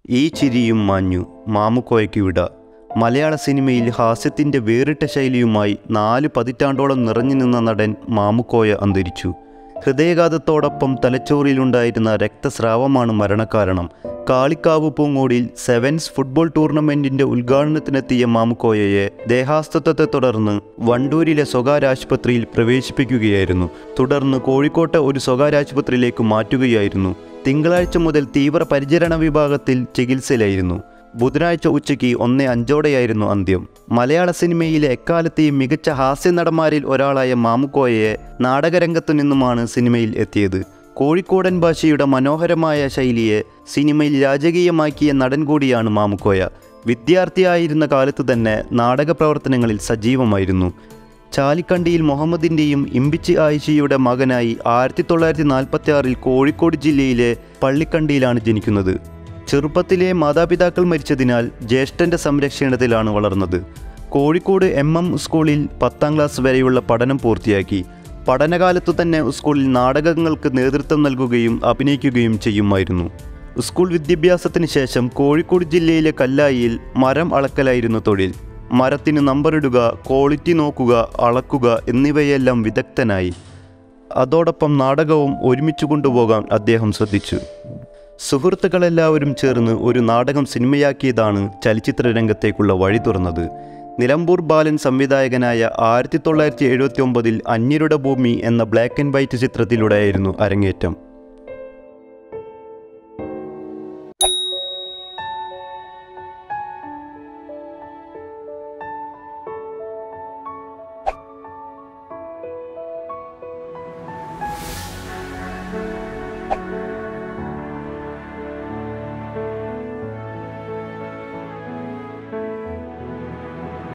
ഈ ചിരിയും മാഞ്ഞു മാമുക്കോയ്ക്ക് വിട മലയാള സിനിമയിൽ ഹാസ്യത്തിൻ്റെ വേറിട്ട ശൈലിയുമായി നാല് പതിറ്റാണ്ടോളം നിറഞ്ഞു നിന്ന നടൻ മാമുക്കോയ അന്തരിച്ചു ഹൃദയഘാതത്തോടൊപ്പം തലച്ചോറിലുണ്ടായിരുന്ന രക്തസ്രാവമാണ് മരണകാരണം കാളിക്കാവ് പൂങ്ങോടിൽ സെവൻസ് ഫുട്ബോൾ ടൂർണമെന്റിന്റെ ഉദ്ഘാടനത്തിനെത്തിയ മാമുക്കോയയെ ദേഹാസ്വത്വത്തെ തുടർന്ന് വണ്ടൂരിലെ സ്വകാര്യ ആശുപത്രിയിൽ പ്രവേശിപ്പിക്കുകയായിരുന്നു തുടർന്ന് കോഴിക്കോട്ടെ ഒരു സ്വകാര്യ ആശുപത്രിയിലേക്ക് മാറ്റുകയായിരുന്നു തിങ്കളാഴ്ച മുതൽ തീവ്ര പരിചരണ വിഭാഗത്തിൽ ചികിത്സയിലായിരുന്നു ബുധനാഴ്ച ഉച്ചയ്ക്ക് ഒന്നേ അഞ്ചോടെയായിരുന്നു അന്ത്യം മലയാള സിനിമയിലെ എക്കാലത്തെയും മികച്ച ഹാസ്യ നടന്മാരിൽ ഒരാളായ മാമുക്കോയയെ നാടകരംഗത്തു നിന്നുമാണ് സിനിമയിൽ എത്തിയത് കോഴിക്കോടൻ ഭാഷയുടെ മനോഹരമായ ശൈലിയെ സിനിമയിൽ രാജകീയമാക്കിയ നടൻ കൂടിയാണ് മാമുക്കോയ വിദ്യാർത്ഥിയായിരുന്ന കാലത്ത് തന്നെ നാടക പ്രവർത്തനങ്ങളിൽ സജീവമായിരുന്നു ചാലിക്കണ്ടിയിൽ മുഹമ്മദിൻ്റെയും ഇമ്പിച്ചി ആയിഷയുടെ മകനായി ആയിരത്തി തൊള്ളായിരത്തി നാൽപ്പത്തി ആറിൽ കോഴിക്കോട് ജില്ലയിലെ പള്ളിക്കണ്ടിയിലാണ് ജനിക്കുന്നത് ചെറുപ്പത്തിലെ മാതാപിതാക്കൾ മരിച്ചതിനാൽ ജ്യേഷ്ഠൻ്റെ സംരക്ഷണത്തിലാണ് വളർന്നത് കോഴിക്കോട് എം എം സ്കൂളിൽ പത്താം ക്ലാസ് വരെയുള്ള പഠനം പൂർത്തിയാക്കി പഠനകാലത്തു തന്നെ സ്കൂളിൽ നാടകങ്ങൾക്ക് നേതൃത്വം നൽകുകയും അഭിനയിക്കുകയും ചെയ്യുമായിരുന്നു സ്കൂൾ വിദ്യാഭ്യാസത്തിന് ശേഷം കോഴിക്കോട് ജില്ലയിലെ കല്ലായിയിൽ മരം അളക്കലായിരുന്നു തൊഴിൽ മരത്തിന് നമ്പറിടുക ക്വാളിറ്റി നോക്കുക അളക്കുക എന്നിവയെല്ലാം വിദഗ്ധനായി അതോടൊപ്പം നാടകവും ഒരുമിച്ച് കൊണ്ടുപോകാൻ അദ്ദേഹം ശ്രദ്ധിച്ചു സുഹൃത്തുക്കളെല്ലാവരും ചേർന്ന് ഒരു നാടകം സിനിമയാക്കിയതാണ് ചലച്ചിത്ര രംഗത്തേക്കുള്ള വഴി തുറന്നത് നിലമ്പൂർ ബാലൻ സംവിധായകനായ ആയിരത്തി തൊള്ളായിരത്തി എഴുപത്തി ഒമ്പതിൽ അന്യരുടെ ഭൂമി എന്ന ബ്ലാക്ക് ആൻഡ് വൈറ്റ് ചിത്രത്തിലൂടെയായിരുന്നു അരങ്ങേറ്റം